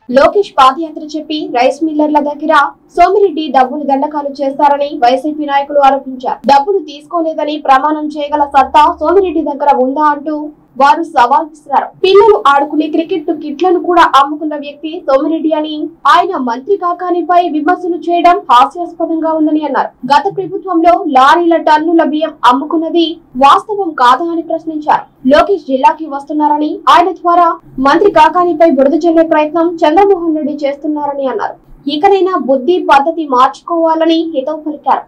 లోకేష్ పాదయాత్ర చెప్పి రైస్ మిల్లర్ల దగ్గర సోమిరెడ్డి డబ్బులు దండకాలు చేస్తారని వైసీపీ నాయకులు ఆరోపించారు డబ్బులు తీసుకోలేదని ప్రమాణం చేయగల సత్తా సోమిరెడ్డి దగ్గర ఉందా అంటూ వారు సవాల్ విసిరారు పిల్లలు ఆడుకునే క్రికెట్ కిట్లను కూడా అమ్ముకున్న వ్యక్తి సోమిరెడ్డి అని ఆయన మంత్రి కాకానిపై విమర్శలు చేయడం హాస్యాస్పదంగా ఉందని అన్నారు గత ప్రభుత్వంలో లారీల టన్నుల బియ్యం అమ్ముకున్నది వాస్తవం కాదా అని ప్రశ్నించారు లోకేష్ జిల్లాకి వస్తున్నారని ఆయన ద్వారా మంత్రి కాకానిపై బురద చల్లే ప్రయత్నం చంద్రమోహన్ రెడ్డి చేస్తున్నారని అన్నారు ఇకనైనా బుద్ధి పద్ధతి మార్చుకోవాలని హితవు పలికారు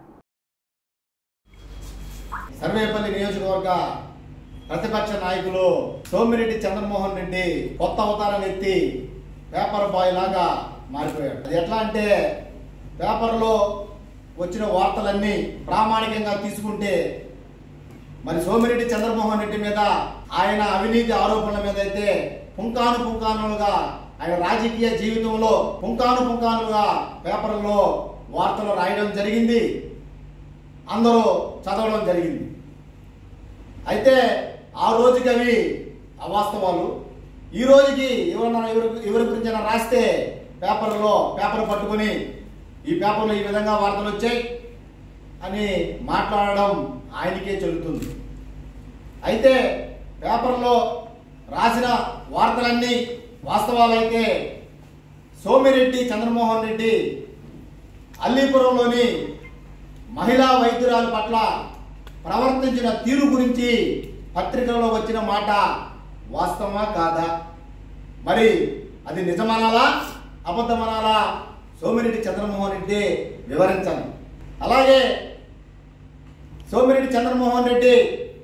సర్వేపల్లి నియోజకవర్గ ప్రతిపక్ష నాయకులు సోమిరెడ్డి చంద్రమోహన్ రెడ్డి కొత్త అవతారాన్ని ఎత్తి పేపర్ బాయ్ లాగా మారిపోయాడు అది ఎట్లా అంటే పేపర్లో వచ్చిన వార్తలన్నీ ప్రామాణికంగా తీసుకుంటే మరి సోమిరెడ్డి చంద్రమోహన్ రెడ్డి మీద ఆయన అవినీతి ఆరోపణల మీద అయితే పుంకాను పుంకానులుగా ఆయన రాజకీయ జీవితంలో పుంకాను పుంకానులుగా పేపర్లో వార్తలు రాయడం జరిగింది అందరూ చదవడం జరిగింది అయితే ఆ రోజుకి అవి అవాస్తవాలు ఈ రోజుకి ఎవరన్నా ఎవరి ఎవరి గురించైనా రాస్తే పేపర్లో పేపర్ పట్టుకొని ఈ పేపర్లో ఈ విధంగా వార్తలు వచ్చాయి అని మాట్లాడడం ఆయనకే చెల్లుతుంది అయితే పేపర్లో రాసిన వార్తలన్నీ వాస్తవాలైతే సోమిరెడ్డి చంద్రమోహన్ రెడ్డి అల్లీపురంలోని మహిళా వైద్యురాల పట్ల ప్రవర్తించిన తీరు గురించి పత్రికల్లో వచ్చిన మాట వాస్తవమా కాదా మరి అది నిజమనాలా అబద్ధమనాలా సోమిరెడ్డి చంద్రమోహన్ రెడ్డి వివరించాలి అలాగే సోమిరెడ్డి చంద్రమోహన్ రెడ్డి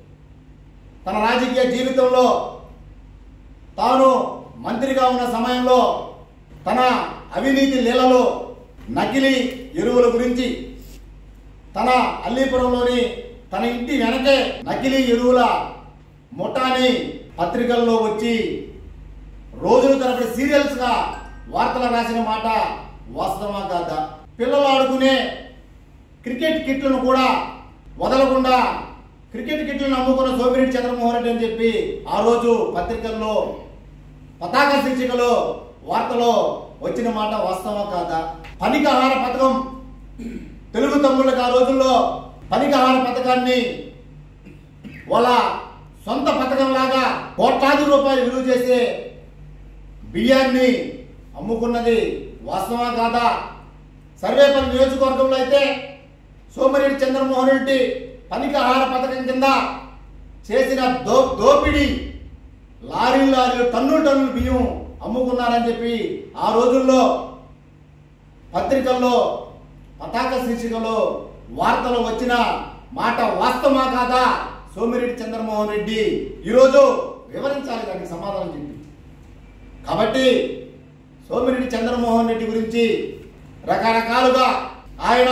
తన రాజకీయ జీవితంలో తాను మంత్రిగా ఉన్న సమయంలో తన అవినీతి లీలలో నకిలీ ఎరువుల గురించి తన అల్లీపురంలోని తన ఇంటి వెనకే నకిలీ ఎరువుల ముఠాని పత్రికల్లో వచ్చి రోజుల తరబడి సీరియల్స్ గా వార్తలు రాసిన మాట వాస్తవమా కాదా పిల్లలు ఆడుకునే క్రికెట్ కిట్లను కూడా వదలకుండా క్రికెట్ కిట్లను అమ్ముకున్న సోమిరెడ్డి చంద్రమోహన్ రెడ్డి అని చెప్పి ఆ రోజు పత్రికల్లో పతాక శీర్షికలో వార్తలో వచ్చిన మాట వాస్తవమా కాదా పనికి ఆహార పథకం తెలుగు తమ్ముళ్ళకి ఆ రోజుల్లో పనికి ఆహార పథకాన్ని వాళ్ళ సొంత పథకంలాగా కోట్లాది రూపాయలు విలువ చేసే బియ్యాన్ని అమ్ముకున్నది వాస్తవా కాదా సర్వేపల్లి నియోజకవర్గంలో అయితే సోమిరెడ్డి చంద్రమోహన్ రెడ్డి పనికి ఆహార పథకం కింద చేసిన దో దోపిడీ లారీలు లారీలు టన్నులు టన్నులు బియ్యం అమ్ముకున్నారని చెప్పి ఆ రోజుల్లో పత్రికల్లో పతాక శీర్షికలో వార్తలు వచ్చిన మాట వాస్తవమా కాదా సోమిరెడ్డి చంద్రమోహన్ రెడ్డి ఈరోజు వివరించాలి దానికి సమాధానం చెప్పి కాబట్టి సోమిరెడ్డి చంద్రమోహన్ రెడ్డి గురించి రకరకాలుగా ఆయన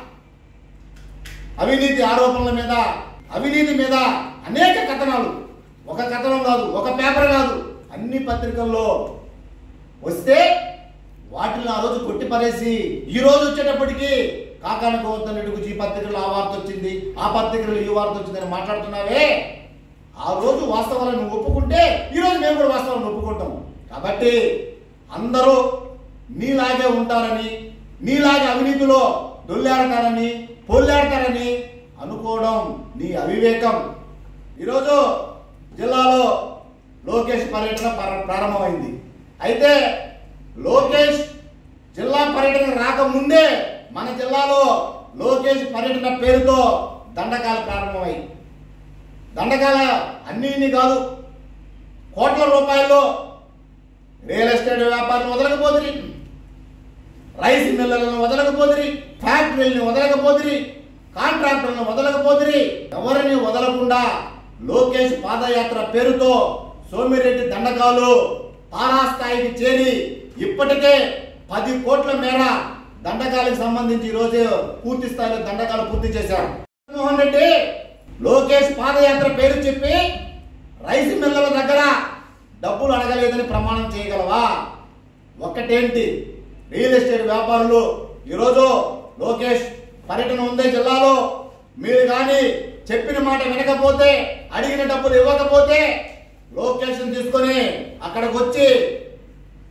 అవినీతి ఆరోపణల మీద అవినీతి మీద అనేక కథనాలు ఒక కథనం కాదు ఒక పేపర్ కాదు అన్ని పత్రికల్లో వస్తే వాటిని ఆ రోజు కొట్టి పడేసి ఈ రోజు వచ్చేటప్పటికి కాకాన గోవర్ధన్ రెడ్డి గురించి ఈ పత్రికలో ఆ వార్త వచ్చింది ఆ పత్రికలో ఈ వార్త వచ్చిందని మాట్లాడుతున్నావే ఆ రోజు వాస్తవాలను నువ్వు ఒప్పుకుంటే ఈ రోజు మేము కూడా వాస్తవాలను ఒప్పుకుంటాం కాబట్టి అందరూ నీలాగే ఉంటారని నీలాగే అవినీతిలో దొల్లాడతారని పొల్లాడతారని అనుకోవడం నీ అవివేకం ఈరోజు జిల్లాలో లోకేష్ పర్యటన ప్ర- ప్రారంభమైంది అయితే లోకేష్ జిల్లా పర్యటన రాకముందే మన జిల్లాలో లోకేష్ పర్యటన పేరుతో దండకాలు ప్రారంభమయ్యాయి దండకాల అన్ని ఇన్ని కాదు కోట్ల రూపాయల్లో రియల్ ఎస్టేట్ వ్యాపారం వదలకపోతుంది రైస్ మిల్లలను వదలకపోతుంది ఫ్యాక్టరీలను వదలకపోతుంది కాంట్రాక్టర్లను వదలకపోతుంది ఎవరిని వదలకుండా లోకేష్ పాదయాత్ర పేరుతో సోమిరెడ్డి దండకాలు తారాస్థాయికి చేరి ఇప్పటికే పది కోట్ల మేర దండకాలకు సంబంధించి ఈరోజు పూర్తి స్థాయిలో దండకాలు పూర్తి చేశారు జగన్మోహన్ రెడ్డి లోకేష్ పాదయాత్ర పేరు చెప్పి రైస్ మిల్లల దగ్గర డబ్బులు అడగలేదని ప్రమాణం చేయగలవా ఒక్కటేంటి రియల్ ఎస్టేట్ వ్యాపారులు ఈరోజు లోకేష్ పర్యటన ఉంది జిల్లాలో మీరు కానీ చెప్పిన మాట వినకపోతే అడిగిన డబ్బులు ఇవ్వకపోతే లోకేషన్ తీసుకొని అక్కడికి వచ్చి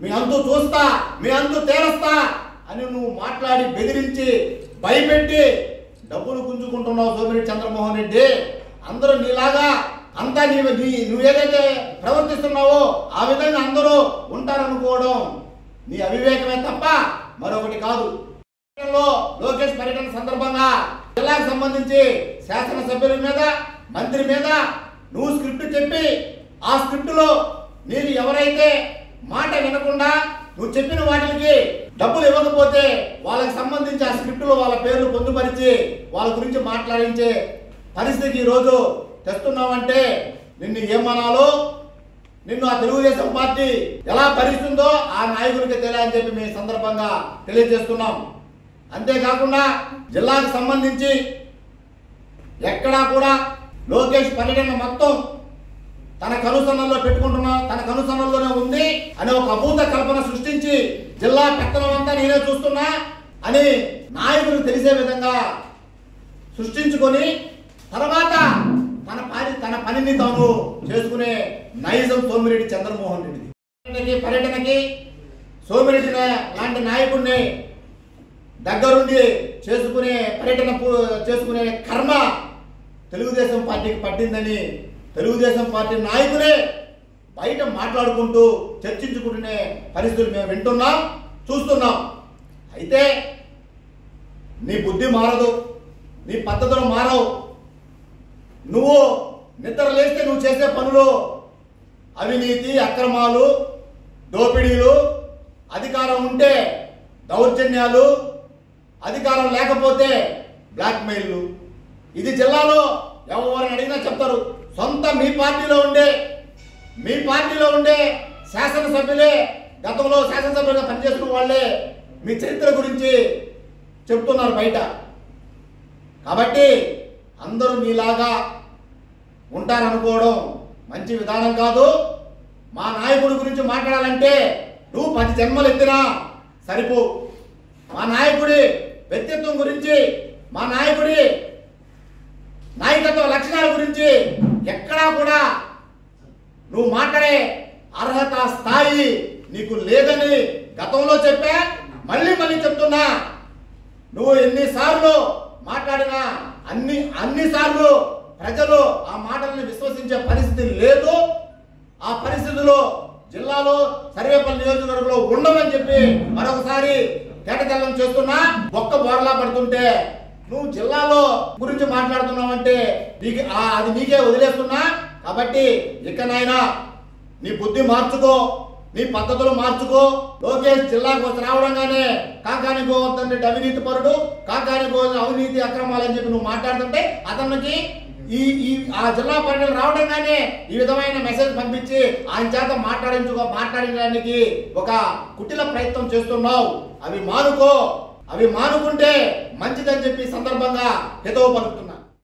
మీ అంతు చూస్తా మీ అంతు తేరస్తా అని నువ్వు మాట్లాడి బెదిరించి భయపెట్టి డబ్బులు గుంజుకుంటున్నావు సోమిరెడ్డి చంద్రమోహన్ రెడ్డి అందరూ నీలాగా అంతా నీ నీ- నువ్వు ఏదైతే ప్రవర్తిస్తున్నావో ఆ విధంగా అందరూ ఉంటారనుకోవడం నీ అవివేకమే తప్ప మరొకటి కాదు పర్యటనలో లోకేష్ పర్యటన సందర్భంగా జిల్లాకు సంబంధించి శాసనసభ్యుల మీద మంత్రి మీద నువ్వు స్క్రిప్ట్ చెప్పి ఆ స్క్రిప్ట్ లో నీకు ఎవరైతే మాట వినకుండా నువ్వు చెప్పిన వాటికి డబ్బులు ఇవ్వకపోతే వాళ్ళకి సంబంధించి ఆ స్క్రిప్ట్ లో వాళ్ళ పేర్లు పొందుపరిచి వాళ్ళ గురించి మాట్లాడించే పరిస్థితి ఈ రోజు తెస్తున్నావంటే నిన్ను ఏమనాలో నిన్ను ఆ తెలుగుదేశం పార్టీ ఎలా భరిస్తుందో ఆ నాయకుడికి తెలియని చెప్పి మేము ఈ సందర్భంగా తెలియజేస్తున్నాం అంతేకాకుండా జిల్లాకు సంబంధించి ఎక్కడా కూడా లోకేష్ పర్యటన మొత్తం తన కనుసన్నల్లో పెట్టుకుంటున్నా తన కనుసన్నల్లోనే ఉంది అనే ఒక అభూత కల్పన సృష్టించి జిల్లా పెత్తనం అంతా నేనే చూస్తున్నా అని నాయకులకు తెలిసే విధంగా సృష్టించుకొని తర్వాత తన పని తన పనిని తాను చేసుకునే నైజం సోమిరెడ్డి చంద్రమోహన్ రెడ్డి పర్యటనకి పర్యటనకి సోమిరెడ్డి నా- లాంటి నాయకుడిని దగ్గరుండి చేసుకునే పర్యటన పు- చేసుకునే కర్మ తెలుగుదేశం పార్టీకి పట్టిందని తెలుగుదేశం పార్టీ నాయకులే బయట మాట్లాడుకుంటూ చర్చించుకుంటునే పరిస్థితులు మేము వింటున్నాం చూస్తున్నాం అయితే నీ బుద్ధి మారదు నీ పద్ధతులు మారవు నువ్వు నిద్ర లేస్తే నువ్వు చేసే పనులు అవినీతి అక్రమాలు దోపిడీలు అధికారం ఉంటే దౌర్జన్యాలు అధికారం లేకపోతే బ్లాక్మెయిల్లు ఇది జిల్లాలో ఎవరిని అడిగినా చెప్తారు సొంత మీ పార్టీలో ఉండే మీ పార్టీలో ఉండే శాసనసభ్యులే గతంలో శాసనసభ్యులుగా పనిచేసిన వాళ్ళే మీ చరిత్ర గురించి చెప్తున్నారు బయట కాబట్టి అందరూ మీలాగా ఉంటారనుకోవడం మంచి విధానం కాదు మా నాయకుడి గురించి మాట్లాడాలంటే నువ్వు పది జన్మలు ఎత్తినా సరిపో మా నాయకుడి వ్యక్తిత్వం గురించి మా నాయకుడి నాయకత్వ లక్షణాల గురించి ఎక్కడా కూడా నువ్వు మాట్లాడే అర్హత స్థాయి నీకు లేదని గతంలో చెప్పా మళ్ళీ మళ్ళీ చెప్తున్నా నువ్వు ఎన్నిసార్లు మాట్లాడినా అన్ని అన్ని సార్లు ప్రజలు ఆ మాటలను విశ్వసించే పరిస్థితి లేదు ఆ పరిస్థితిలో జిల్లాలో సర్వేపల్లి నియోజకవర్గంలో ఉండమని చెప్పి మరొకసారి కేటకెళ్ళం చేస్తున్నా ఒక్క బోర్లా పడుతుంటే నువ్వు జిల్లాలో గురించి మాట్లాడుతున్నావంటే నీకు ఆ- అది నీకే వదిలేస్తున్నా కాబట్టి ఇకనైనా నీ బుద్ధి మార్చుకో నీ పద్ధతులు మార్చుకో లోకేష్ జిల్లాకు వచ్చి రావడంగానే కాకాని గోవర్ధన్ రెడ్డి అవినీతి పరుడు కాకాని గోవర్ధన్ అవినీతి అక్రమాలు అని చెప్పి నువ్వు మాట్లాడుతుంటే అతనికి ఈ ఈ ఆ జిల్లా పర్యటన రావడంగానే ఈ విధమైన మెసేజ్ పంపించి ఆయన చేత మాట్లాడించుకో మాట్లాడడానికి ఒక కుటిల ప్రయత్నం చేస్తున్నావు అవి మానుకో అవి మానుకుంటే మంచిదని చెప్పి ఈ సందర్భంగా హితవు పలుకుతున్నా